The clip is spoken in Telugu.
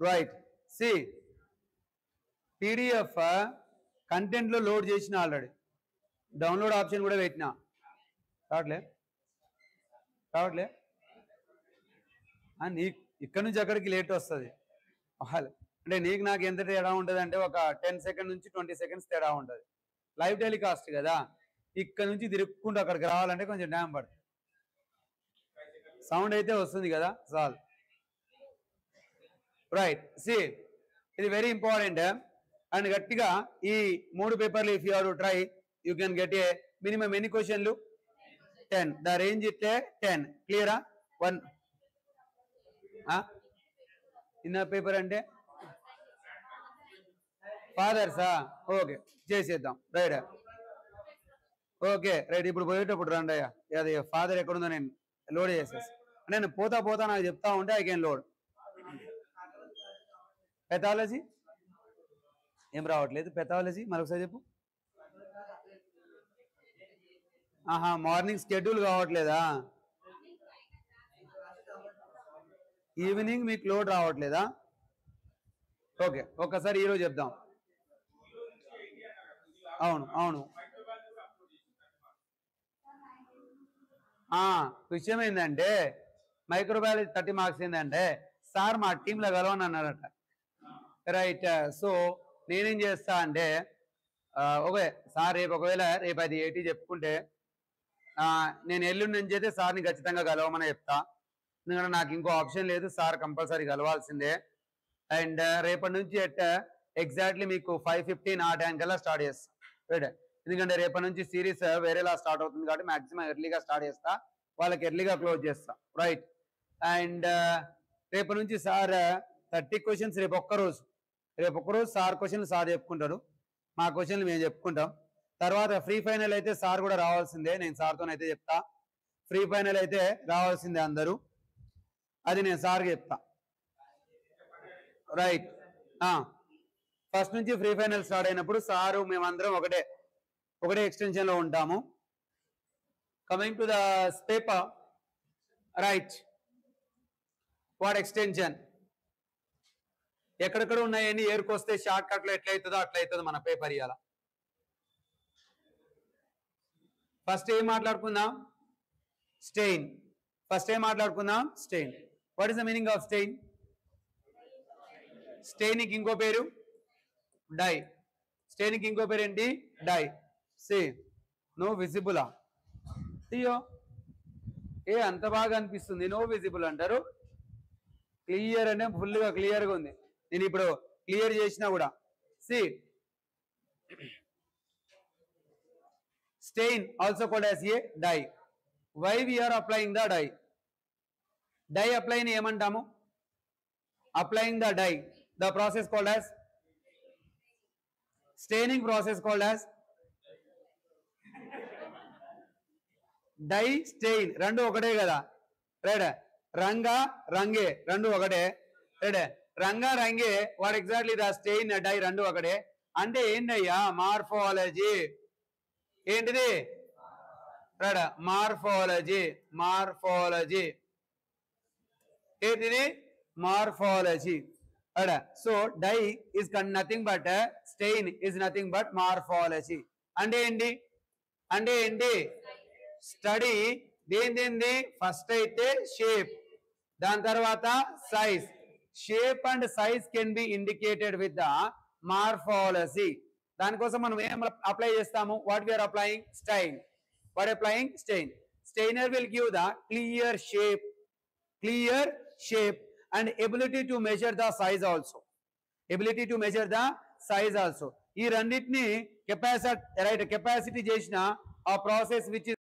రైట్ సి పీడిఎఫ్ కంటెంట్లో లోడ్ చేసిన ఆల్రెడీ డౌన్లోడ్ ఆప్షన్ కూడా పెట్టినా రావట్లే రావట్లే ఆ, నీ ఇక్కడ నుంచి అక్కడికి లేట్ వస్తుంది అంటే నీకు నాకు ఎంత తేడా ఉంటుంది అంటే ఒక టెన్ సెకండ్ నుంచి ట్వంటీ సెకండ్స్ తేడా ఉంటుంది లైవ్ టెలికాస్ట్ కదా ఇక్కడ నుంచి తిరుక్కుంటూ అక్కడికి రావాలంటే కొంచెం టైం పడుతుంది సౌండ్ అయితే వస్తుంది కదా చాలు రైట్ సి ఇది వెరీ ఇంపార్టెంట్ అండ్ గట్టిగా ఈ మూడు పేపర్లు if you are try you can get a minimum ఎన్ని క్వశ్చన్లు టెన్ ద రేంజ్ ఇట్టే టెన్ క్లియరా వన్ ఇన్న పేపర్ అంటే ఫాదర్సా ఓకే చేసేద్దాం రైట్ ఓకే రైట్ ఇప్పుడు పోయేటప్పుడు రండి అయ్యా అది ఫాదర్ ఎక్కడుందో నేను లోడ్ చేసేసి నేను పోతా పోతా నాకు చెప్తా ఉంటే ఐ కెన్ లోడ్ పెథాలజీ ఏం రావట్లేదు పెథాలజీ మరొకసారి చెప్పు ఆహా మార్నింగ్ స్కెడ్యూల్ కావట్లేదా ఈవినింగ్ మీకు లోడ్ రావట్లేదా ఓకే ఒక్కసారి ఈరోజు చెప్దాం అవును అవును ఆ, విషయం ఏంటంటే మైక్రోబయాలజీ థర్టీ మార్క్స్ ఏంటంటే సార్ మా టీంలో కలవని అన్నారట రైట్ సో నేనేం చేస్తా అంటే ఆ, ఓకే సార్ రేపు ఒకవేళ రేపు అది ఎయిటీ చెప్పుకుంటే ఆ, నేను ఎల్లుండి నుంచి అయితే సార్ని ఖచ్చితంగా కలవమని చెప్తా ఎందుకంటే నాకు ఇంకో ఆప్షన్ లేదు సార్ కంపల్సరీ కలవాల్సిందే అండ్ రేపటి నుంచి ఎట్ ఎగ్జాక్ట్లీ మీకు ఫైవ్ ఫిఫ్టీన్ ఆ టైం కల్లా స్టార్ట్ చేస్తా రైట్ ఎందుకంటే రేపటి నుంచి సిరీస్ వేరేలా స్టార్ట్ అవుతుంది కాబట్టి మాక్సిమం ఎర్లీగా స్టార్ట్ చేస్తా వాళ్ళకి ఎర్లీగా క్లోజ్ చేస్తా రైట్ అండ్ రేపటి నుంచి సార్ థర్టీ క్వశ్చన్స్ రేపు ఒక్కరోజు రేపు ఒక్కరోజు సార్ క్వశ్చన్లు సార్ చెప్పుకుంటారు మా క్వశ్చన్లు మేము చెప్పుకుంటాం తర్వాత ఫ్రీ ఫైనల్ అయితే సార్ కూడా రావాల్సిందే నేను సార్తోనైతే చెప్తా ఫ్రీ ఫైనల్ అయితే రావాల్సిందే అందరూ అది నేను సార్కి చెప్తా రైట్ ఫస్ట్ నుంచి ఫ్రీ ఫైనల్ స్టార్ట్ అయినప్పుడు సారు మేమందరం ఒకటే ఒకటే ఎక్స్టెన్షన్ లో ఉంటాము coming to the paper right what extension ఎక్కడెక్కడ ఉన్నాయని ఏరుకొస్తే షార్ట్ కట్ లో ఎట్లయితుందో అట్లయితుందో మన పేపర్ ఇవాళ ఫస్ట్ ఏం మాట్లాడుకుందాం స్టెయిన్ ఫస్ట్ ఏం మాట్లాడుకుందాం stain what is the meaning of stain స్టెయిన్కి ఇంకో పేరు డై స్టెయిన్కి ఇంకో పేరు ఏంటి డై సి నో విజిబులా అయ్యో ఏ అంత బాగా అనిపిస్తుంది నో విజిబుల్ అంటారు క్లియర్ అంటే full గా క్లియర్ గా ఉంది నేను ఇప్పుడు క్లియర్ చేసినా కూడా see stain also called as a dye why we're applying the dye dye అప్లైని ఏమంటాము applying the dye the process called as staining process called as dye stain రెండు ఒకటే కదా రైట్ రంగా రంగే రెండు ఒకటే రైట్ రంగా రంగే what exactly the stain dye రెండు ఒకటే అంటే ఏంటయ్యా మార్ఫాలజీ ఏంటిది రైట్ మార్ఫాలజీ మార్ఫాలజీ ఏంటిది morphology right so dye is nothing but stain is nothing but morphology అంటే ఏంటి అంటే ఏంటి స్టడీ దేని దేంది ఫస్ట్ అయితే షేప్ దాని తర్వాత size shape and size can be indicated with the morphology దానికోసం మనం ఏం అప్లై చేస్తాము what we're applying stain what applying stain stainer will give the clear shape clear shape and ability to measure the size also ability to measure the size also ఈ రెండింటిని కెపాసిటీ రైట్ కెపాసిటీ చేసిన ఆ ప్రాసెస్ విచ్